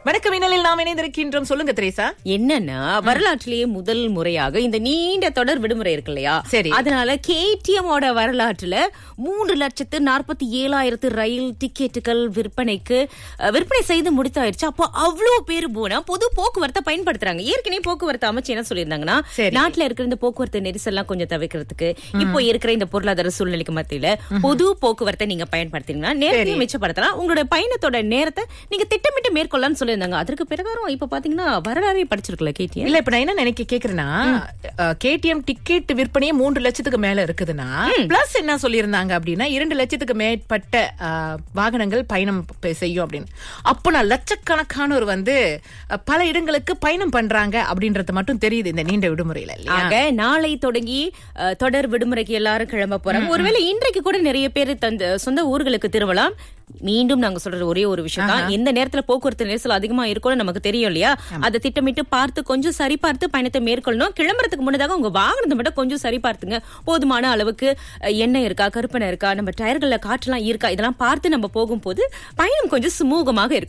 வணக்க மின்னலில் நாம் இணைந்திருக்கின்றோம் சொல்லுங்க திரேசா என்னன்னா வரலாற்றிலேயே முதல் முறையாக இந்த நீண்ட தொடர் விடுமுறை இருக்கு இல்லையா சரி. அதனால கேடிஎம் ஓட வரலாற்றுல மூன்று லட்சத்து நாற்பத்தி ஏழாயிரத்து ரயில் டிக்கெட்டுகள் விற்பனைக்கு அஹ், விற்பனை செய்து முடித்தாயிருச்சு அப்போ அவ்வளவு பேர் போனா பொது போக்குவரத்தை பயன்படுத்துறாங்க ஏற்கனவே போக்குவரத்து அமைச்சு என்ன சொல்லியிருந்தாங்கன்னா சரி. நாட்டுல இருக்கிற இந்த போக்குவரத்து நெரிசல்லாம் கொஞ்சம் தவிர்க்கிறதுக்கு இப்போ இருக்கிற இந்த பொருளாதார சூழ்நிலைக்கு மத்தியில பொது போக்குவரத்தை நீங்க பயன்படுத்தினீங்கன்னா நேரத்தையும் மிச்சப்படுத்தலாம் உங்களுடைய பயணத்தோட நேரத்தை நீங்க திட்டமிட்டு மேற்கொள்ளலாம்னு சொல்லியிருந்தாங்க அதற்கு பிரகாரம் இப்ப பாத்தீங்கன்னா வரலாறே படிச்சிருக்கல கேட்டியா இல்ல இப்ப நான் என்ன நினைக்க கேக்குறேன்னா கேடிஎம் டிக்கெட் விற்பனையே மூன்று லட்சத்துக்கு மேல இருக்குதுன்னா பிளஸ் என்ன சொல்லியிருந்தாங்க அப்படின்னா இரண்டு லட்சத்துக்கு மேற்பட்ட அஹ், வாகனங்கள் பயணம் ப- செய்யும் அப்படின்னு அப்போ நான் லட்சக்கணக்கானோர் வந்து அஹ், பல இடங்களுக்கு பயணம் பண்றாங்க அப்படின்றது மட்டும் தெரியுது இந்த நீண்ட விடுமுறையில இல்லையா ஆக நாளை தொடங்கி அஹ், தொடர் விடுமுறைக்கு எல்லாரும் கிளம்ப போறாங்க ஒருவேளை இன்றைக்கு கூட நிறைய பேர் தந்த சொந்த ஊர்களுக்கு திரும்பலாம் மீண்டும் நாங்க சொல்ற ஒரே ஒரு விஷயம் தான் எந்த நேரத்துல போக்குவரத்து நெரிசல் அதிகமா இருக்கும்னு நமக்கு தெரியும் இல்லையா அதை திட்டமிட்டு பார்த்து கொஞ்சம் சரி பார்த்து பயணத்தை மேற்கொள்ளணும் கிளம்புறதுக்கு முன்னதாக உங்க வாகனத்தை மட்டும் கொஞ்சம் சரி பார்த்துங்க போதுமான அளவுக்கு அஹ், எண்ணெய் இருக்கா கருப்பணம் இருக்கா நம்ம டயர்கள்ல காற்றெல்லாம் இருக்கா இதெல்லாம் பார்த்து நம்ம போகும்போது பயணம் கொஞ்சம் சுமூகமாக இருக்கும்